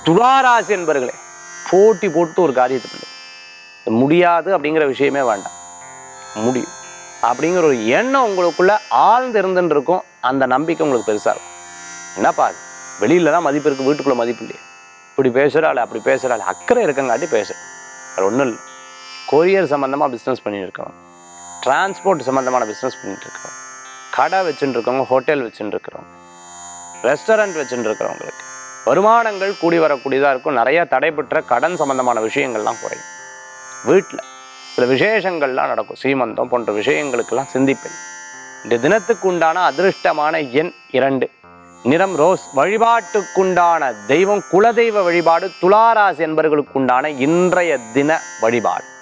துளாராசி என்பர்களே போட்டி போட்டு ஒரு காரியத்தை பண்ணு இது முடியாது அப்படிங்கிற விஷயமே வேண்டாம் முடியும் அப்படிங்கிற ஒரு எண்ணம் உங்களுக்குள்ள ஆழ்ந்து இருந்துன்னு இருக்கும் அந்த நம்பிக்கை உங்களுக்கு பெருசா இருக்கும் என்னப்பா அது வெளியில தான் மதிப்பு இருக்கு வீட்டுக்குள்ள மதிப்பு இல்லையே இப்படி பேசுறாள் அப்படி பேசுறாள் அக்கறை இருக்கங்காட்டி பேசு அது ஒன்றும் இல்லை கொரியர் சம்மந்தமாக பிஸ்னஸ் பண்ணிட்டு இருக்கவங்க டிரான்ஸ்போர்ட் சம்மந்தமான பிஸ்னஸ் பண்ணிட்டு இருக்கவங்க கடை வச்சுட்டு இருக்கவங்க ஹோட்டல் வச்சுட்டு இருக்கிறவங்க ரெஸ்டாரண்ட் வச்சுட்டு இருக்கிறவங்களுக்கு வருமானங்கள் கூடி வரக்கூடியதாக இருக்கும் நிறைய தடைபெற்ற கடன் சம்பந்தமான விஷயங்கள்லாம் குறையும் வீட்டில் சில விசேஷங்கள்லாம் நடக்கும் சீமந்தம் போன்ற விஷயங்களுக்கெல்லாம் சிந்திப்பேன் இந்த தினத்துக்கு உண்டான அதிருஷ்டமான எண் இரண்டு நிறம் ரோஸ் வழிபாட்டுக்குண்டான தெய்வம் குலதெய்வ வழிபாடு துளாராசி என்பவர்களுக்கு உண்டான இன்றைய தின வழிபாடு